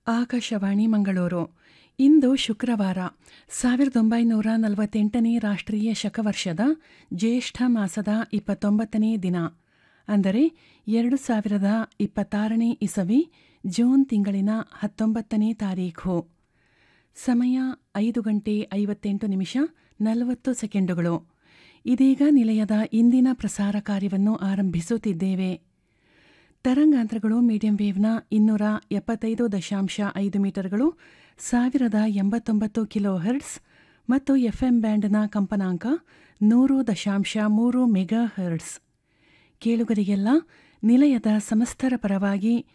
ಆಕಾಶವಾಣಿ ಮಂಗಳೂರು ಇಂದು ಶುಕ್ರವಾರ ಸಾವಿರದ ಒಂಬೈನೂರ ನಲವತ್ತೆಂಟನೇ ರಾಷ್ಟ್ರೀಯ ಶಕವರ್ಷದ ಜ್ಯೇಷ್ಠ ಮಾಸದ ಇಪ್ಪತ್ತೊಂಬತ್ತನೇ ದಿನ ಅಂದರೆ ಎರಡು ಸಾವಿರದ ಇಪ್ಪತ್ತಾರನೇ ಇಸವಿ ಜೂನ್ ತಿಂಗಳಿನ ಹತ್ತೊಂಬತ್ತನೇ ತಾರೀಖು ಸಮಯ ಐದು ಗಂಟೆ ಐವತ್ತೆಂಟು ನಿಮಿಷ ನಲವತ್ತು ಸೆಕೆಂಡುಗಳು ಇದೀಗ ನಿಲಯದ ಇಂದಿನ ಪ್ರಸಾರ ಕಾರ್ಯವನ್ನು ಆರಂಭಿಸುತ್ತಿದ್ದೇವೆ ತರಂಗಾಂತರಗಳು ಮೀಡಿಯಂ ವೇವ್ನ ಇನ್ನೂರ ಎಪ್ಪತ್ತೈದು ದಶಾಂಶ ಐದು ಮೀಟರ್ಗಳು ಸಾವಿರದ ಎಂಬತ್ತೊಂಬತ್ತು ಕಿಲೋ ಹರ್ಟ್ಸ್ ಮತ್ತು ಎಫ್ಎಂ ಬ್ಯಾಂಡ್ನ ಕಂಪನಾಂಕ ನೂರು ದಶಾಂಶ ಮೂರು ಮೆಗಾ ಹರ್ಟ್ಸ್ ಕೇಳುಗರಿಗೆಲ್ಲ ನಿಲಯದ ಸಮಸ್ತರ ಪರವಾಗಿ